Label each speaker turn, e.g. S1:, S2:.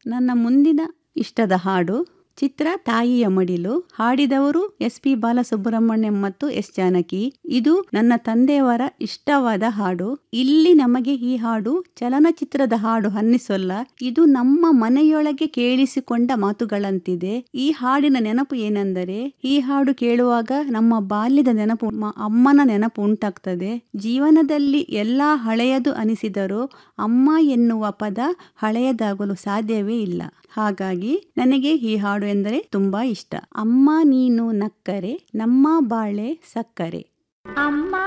S1: ನನ್ನ ಮುಂದಿನ ಇಷ್ಟದ ಹಾಡು ಚಿತ್ರ ತಾಯಿಯ ಮಡಿಲು ಹಾಡಿದವರು ಎಸ್ ಪಿ ಬಾಲಸುಬ್ರಹ್ಮಣ್ಯಂ ಮತ್ತು ಎಸ್ ಜಾನಕಿ ಇದು ನನ್ನ ತಂದೆಯವರ ಇಷ್ಟವಾದ ಹಾಡು ಇಲ್ಲಿ ನಮಗೆ ಈ ಹಾಡು ಚಲನಚಿತ್ರದ ಹಾಡು ಅನ್ನಿಸೋಲ್ಲ ಇದು ನಮ್ಮ ಮನೆಯೊಳಗೆ ಕೇಳಿಸಿಕೊಂಡ ಮಾತುಗಳಂತಿದೆ ಈ ಹಾಡಿನ ನೆನಪು ಏನೆಂದರೆ ಈ ಹಾಡು ಕೇಳುವಾಗ ನಮ್ಮ ಬಾಲ್ಯದ ನೆನಪು ಮ- ಅಮ್ಮನ ನೆನಪು ಉಂಟಾಗ್ತದೆ ಜೀವನದಲ್ಲಿ ಎಲ್ಲಾ ಹಳೆಯದು ಅನಿಸಿದರೂ ಅಮ್ಮ ಎನ್ನುವ ಪದ ಹಳೆಯದಾಗಲು ಸಾಧ್ಯವೇ ಇಲ್ಲ ಹಾಗಾಗಿ ನನಗೆ ಈ ಹಾಡು ಎಂದರೆ ತುಂಬಾ ಇಷ್ಟ ಅಮ್ಮ ನೀನು ನಕ್ಕರೆ ನಮ್ಮ ಬಾಳೆ ಸಕ್ಕರೆ
S2: ಅಮ್ಮ